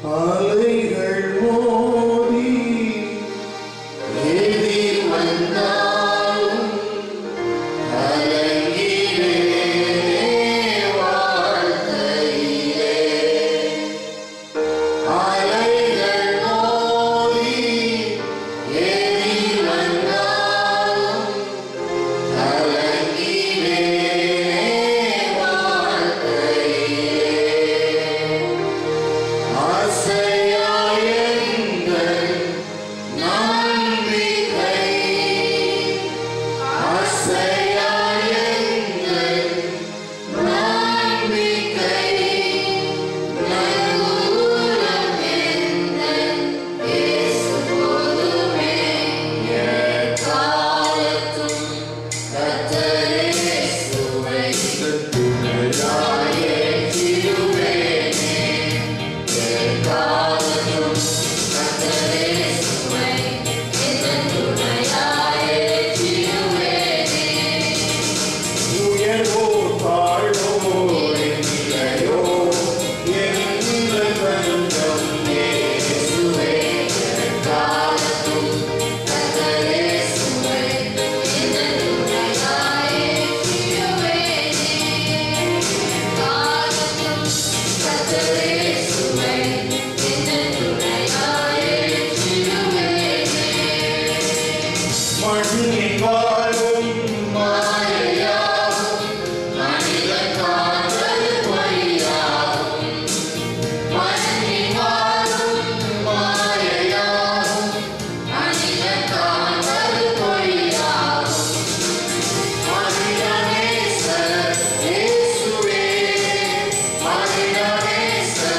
அலைகள் மோதி எதிர் வந்தாலும் கலங்கிடே வாழ்க்கையிலே அலைகள் மோதி எதிர் வந்தாலும் கலங்கிடே வாழ்க்கையிலே ஆசையாயங்கள் நம்பிக்கை ஆசையாயங்கள் நம்பிக்கை நங்கூரம் எங்கள் இயேசு போதுமே எக்காலத்தும் கர்த்தர் இயேசுவை துணையாயே சிலுவேனே எக்காலத்தும் கர்த்தர் இயேசுவை என் துணையாயே சிலுவேனே உயர்வோ தாழ்வோ இல்லையோ என்ற தஞ்சம் இயேசுவே எக்காலத்தும் கர்த்தர் இயேசுவை என் துணையாயே மண்ணின் வாழ்வும் மாயையாகும் மனித காதல் பொய்யாகும் மண்ணின் வாழ்வும் மாயையாகும் மனித காதல் பொய்யாகும் மனிதநேசர் இயேசுவே மனிதநேசர்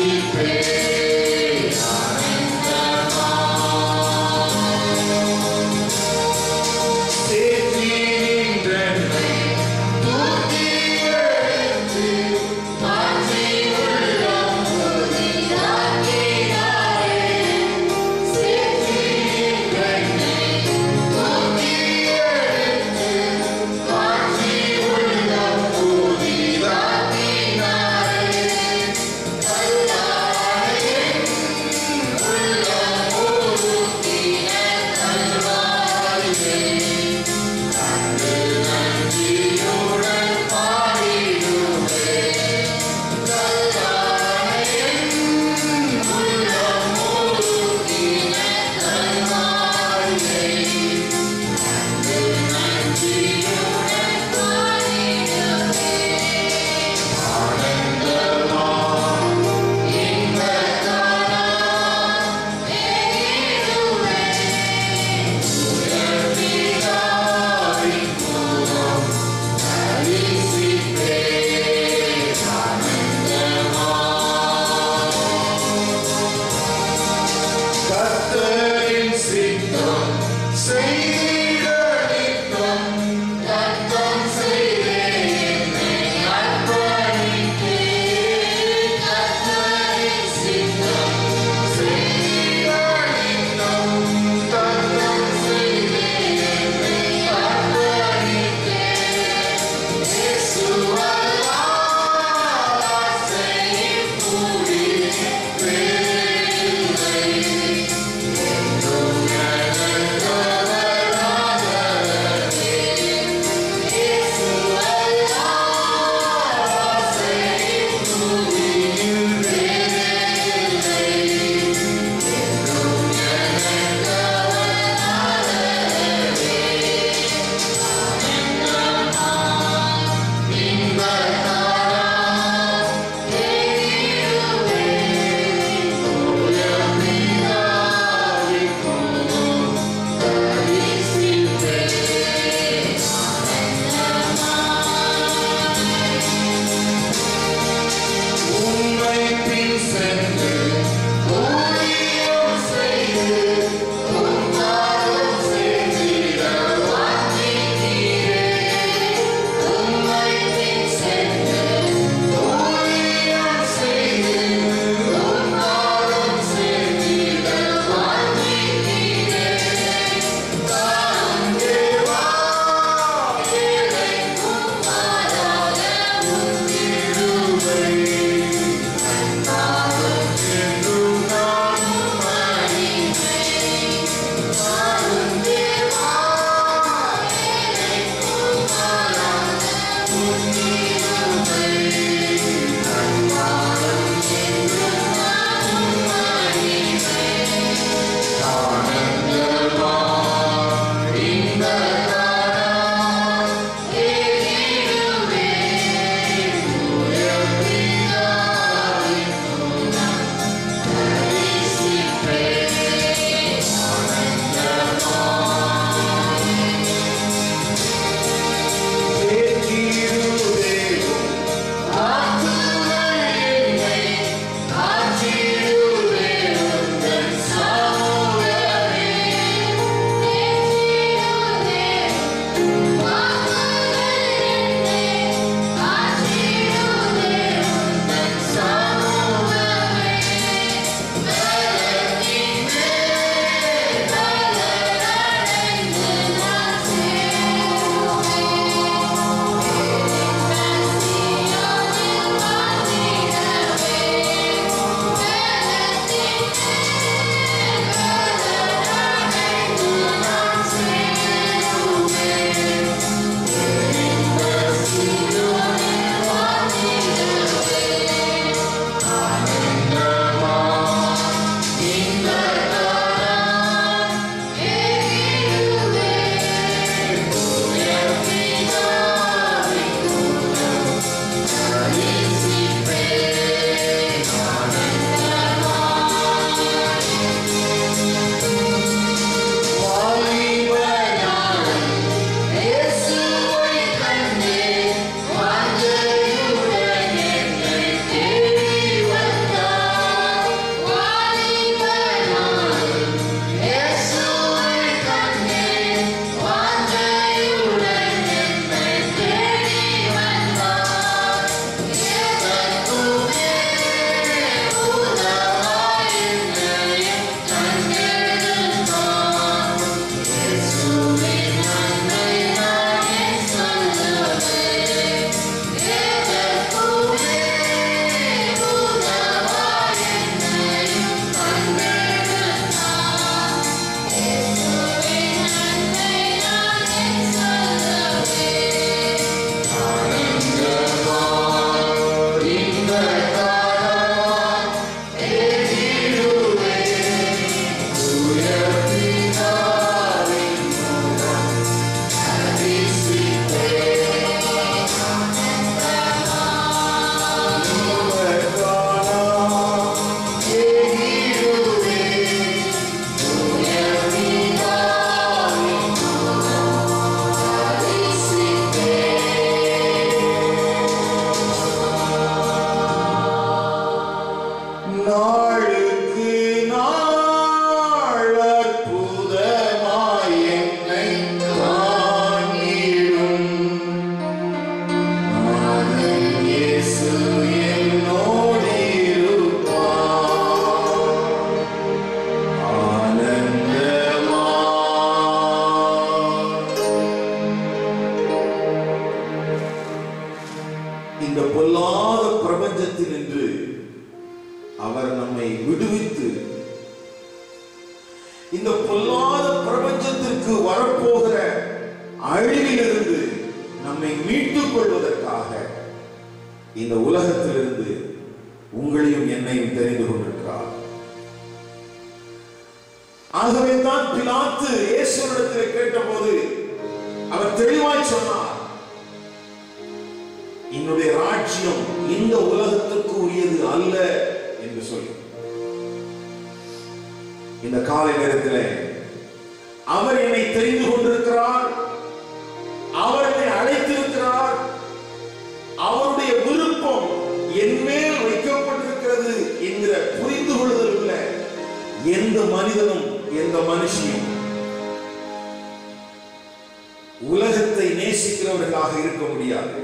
Thank இந்த பொல்லாத பிரபஞ்சத்திற்கு வரப்போகிற அழிவிலிருந்து நம்மை மீட்டுக் கொள்வதற்காக இந்த உலகத்திலிருந்து உங்களையும் என்னையும் தெரிந்து கொண்டிருக்கிறார் ஆகவே தான் பிலாத்து இயேசுவிடத்தில் கேட்டபோது அவர் தெளிவாய் சொன்னார் என்னுடைய ராஜ்யம் இந்த உலகத்திற்கு உரியது அல்ல என்று சொல்லி இந்த காலை நேரத்தில் அவர் என்னை தெரிந்து கொண்டிருக்கிறார் அவர் என்னை அழைத்திருக்கிறார் அவருடைய விருப்பம் என் மேல் வைக்கப்பட்டிருக்கிறது என்கிற புரிந்து கொள்ளுதல் உள்ள எந்த மனிதனும் எந்த மனுஷியும் உலகத்தை நேசிக்கிறவர்களாக இருக்க முடியாது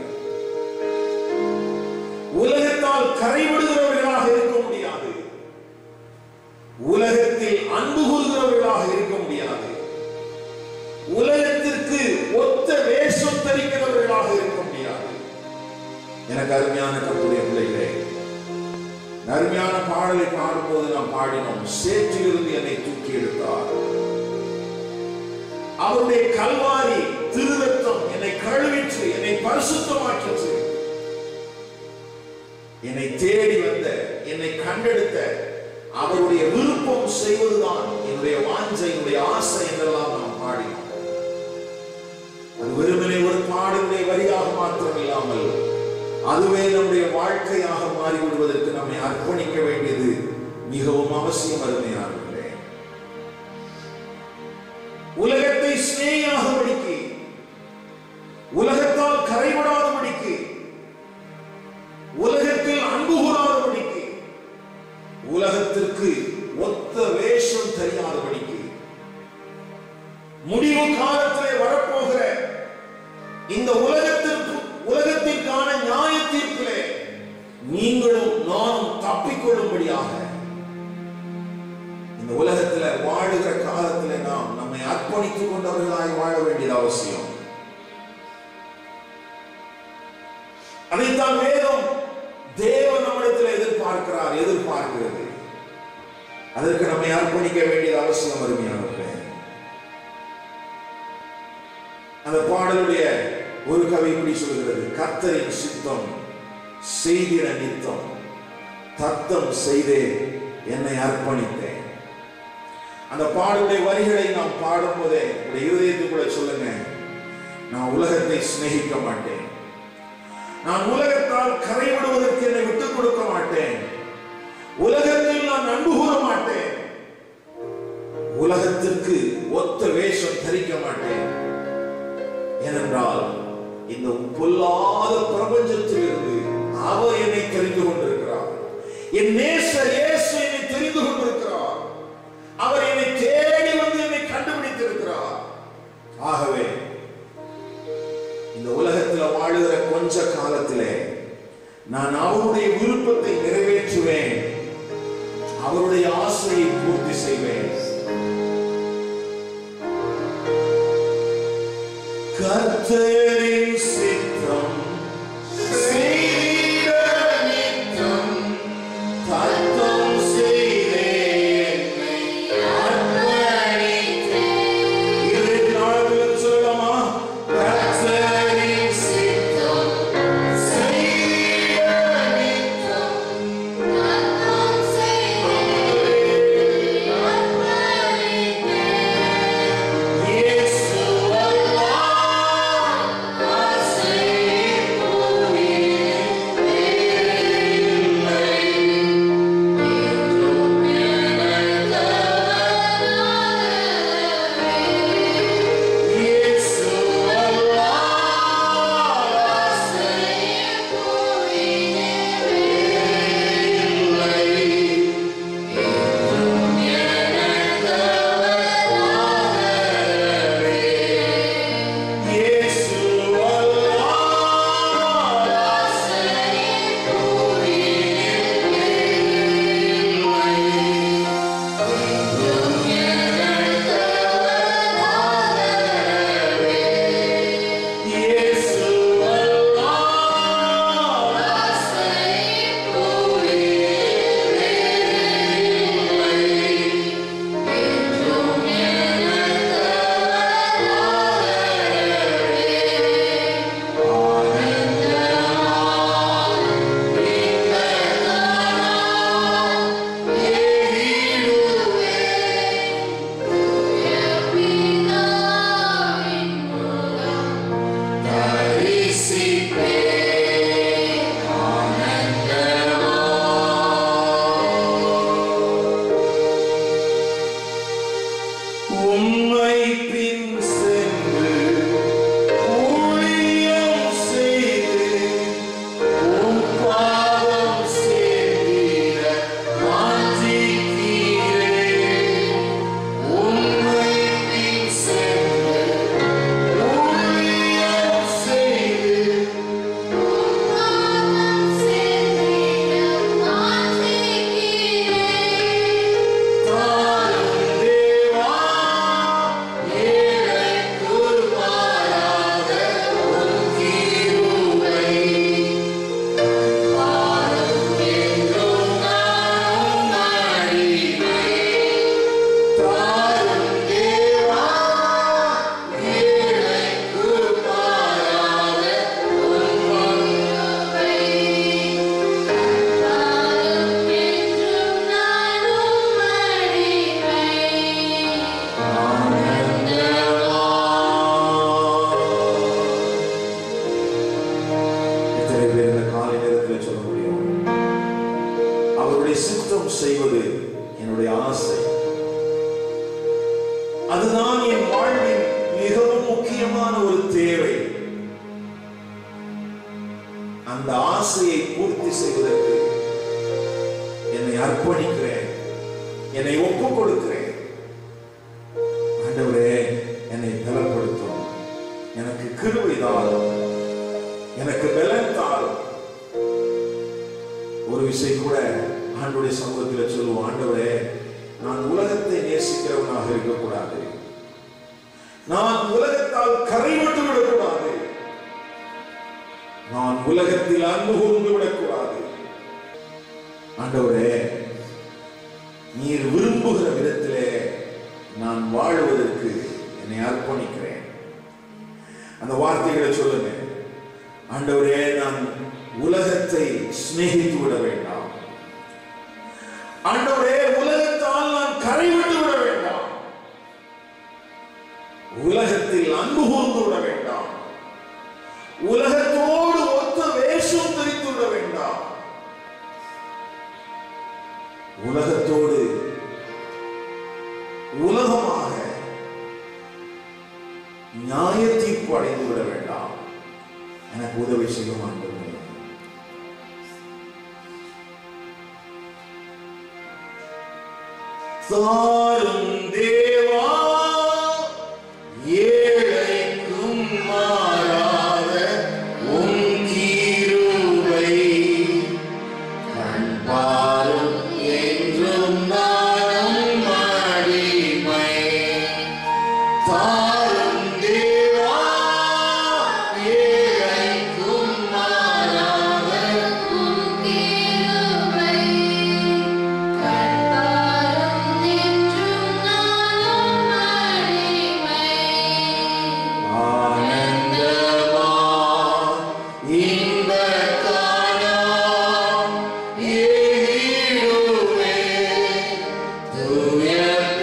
உலகத்தால் கரைவிடுகிறவர்களாக இருக்க முடியாது உலகத்தில் அன்பு கூறுகிறவர்களாக இருக்க முடியாது உலகத்திற்கு ஒத்த வேஷம் தரிக்கிறவர்களாக இருக்க முடியாது எனக்கு அருமையான கத்துடைய பிள்ளைகளே அருமையான பாடலை பாடும்போது நாம் பாடினோம் சேற்றிலிருந்து என்னை தூக்கி எடுத்தார் அவருடைய கல்வாரி திருரத்தம் என்னை கழுவிற்று என்னை பரிசுத்தமாக்கிற்று என்னை தேடி வந்த என்னை கண்டெடுத்த அவருடைய விருப்பம் செய்வதுதான் என்னுடைய வாஞ்சை என்னுடைய ஆசை என்றெல்லாம் நாம் பாடினோம் அது வெறுமனே ஒரு பாடலுடைய வரியாக மாத்திரம் இல்லாமல் அதுவே நம்முடைய வாழ்க்கையாக மாறிவிடுவதற்கு நம்மை அர்ப்பணிக்க வேண்டியது மிகவும் அவசியம் அருமையானவர்களே உலகத்தை சிநேகியாகபடிக்கு உலகத்தால் கரைபடாதபடிக்கு உலகத்தில் அன்பு கூறாதபடிக்கு உலகத்திற்கு ஒத்த வேஷம் தெரியாதபடிக்கு முடிவு காலத்திலே வரப்போகிற இந்த உலகத்திற்கு உலகத்திற்கான நியாய தீர்ப்பிலே நீங்களும் நானும் தப்பிக்கொள்ளும்படியாக இந்த உலகத்துல வாழுகிற காலத்துல நாம் நம்மை அர்ப்பணித்துக் கொண்டவர்களாய் வாழ வேண்டியது அவசியம் அதைத்தான் வேதம் தேவன் நம்மிடத்தில் எதிர்பார்க்கிறார் எதிர்பார்க்கிறது அதற்கு நம்மை அர்ப்பணிக்க வேண்டியது அவசியம் அருமையானவர்களே அந்த பாடலுடைய ஒரு கவி இப்படி சொல்கிறது கர்த்தரின் சித்தம் செய்கிற நித்தம் தத்தம் செய்தே என்னை அர்ப்பணித்தேன் அந்த பாடலுடைய வரிகளை நாம் பாடும்போதே உடைய இருதயத்துக்குள்ள சொல்லுங்க நான் உலகத்தை சிநேகிக்க மாட்டேன் நான் உலகத்தால் கரைவிடுவதற்கு என்னை விட்டுக் கொடுக்க மாட்டேன் உலகத்தில் நான் அன்பு கூற மாட்டேன் உலகத்திற்கு ஒத்த வேஷம் தரிக்க மாட்டேன் ஏனென்றால் இந்த பொல்லாத பிரபஞ்சத்திலிருந்து அவர் என்னை தெரிந்து கொண்டிருக்கிறார் என் நேசர் இயேசு என்னை தெரிந்து கொண்டிருக்கிறார் அவர் என்னை தேடி வந்து என்னை கண்டுபிடித்திருக்கிறார் ஆகவே இந்த உலகத்துல வாழுகிற கொஞ்ச காலத்திலே நான் அவருடைய விருப்பத்தை நிறைவேற்றுவேன் அவருடைய ஆசையை பூர்த்தி செய்வேன் கர்த்தரின் சித்தம் செய்திட நித்தம் தத்தம் செய்தே என்னை அர்ப்பணித்தேன். இரு நாளும் சொல்லலாமா? கர்த்தரின் சித்தம் செய்திட நித்தம் இயேசு அல்லாஹ் அவருடைய சித்தம் செய்வது என்னுடைய ஆசை அதுதான் என் வாழ்வின் மிகவும் முக்கியமான ஒரு தேவை அந்த ஆசையை பூர்த்தி செய்வதற்கு என்னை அர்ப்பணிக்கிறேன் என்னை ஒப்புக் கொடுக்கிறேன் ஆண்டவரே என்னை பலப்படுத்தும் எனக்கு கிருபை தாரும் எனக்கு பலன் தாரும் ஒரு விஷயம் கூட ஆண்டுடைய சமூகத்தில் சொல்லுவோம் ஆண்டவரே நான் உலகத்தை நேசிக்கிறவனாக இருக்கக்கூடாது நான் உலகத்தால் கரைவிட்டு விடக்கூடாது நான் உலகத்தில் அன்பு கூர்ந்து விடக்கூடாது ஆண்டவரே நீர் விரும்புகிற விதத்திலே நான் வாழுவதற்கு என்னை அர்ப்பணிக்கிறேன் அந்த வார்த்தைகளை சொல்லுங்க ஆண்டவரே நான் உலகத்தை சிநேகித்து விட வேண்டாம் ஆண்டவரே உலகத்தால் நான் கரைவிட்டு விட வேண்டாம் உலகத்தில் அன்பு கூர்ந்து விட வேண்டாம் உலகத்தோடு ஒத்த வேஷம் தரித்து விட வேண்டாம் உலகத்தோடு உலகமாக நியாய தீர்ப்பு அடைந்து விட வேண்டாம் எனக்கு உதவி செய்யும் ஆண்டவரே தாரும் தேவா ஏழைக்கும் மாறாத உன் கிருபை கண்பாரும் என்றும் நானும் அடிமை தாரும் தேவா ஏழைக்கும் மாறாத ஆனந்தமா இன்பக் காலம் ஏகிடுவே. தூய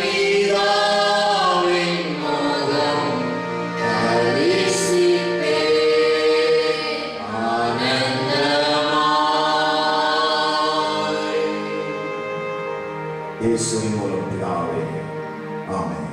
பிதாவின் முகம் தரிசிப்பே. ஆனந்தமாய். இயேசுவின் மூலம் பிதாவே ஆமென்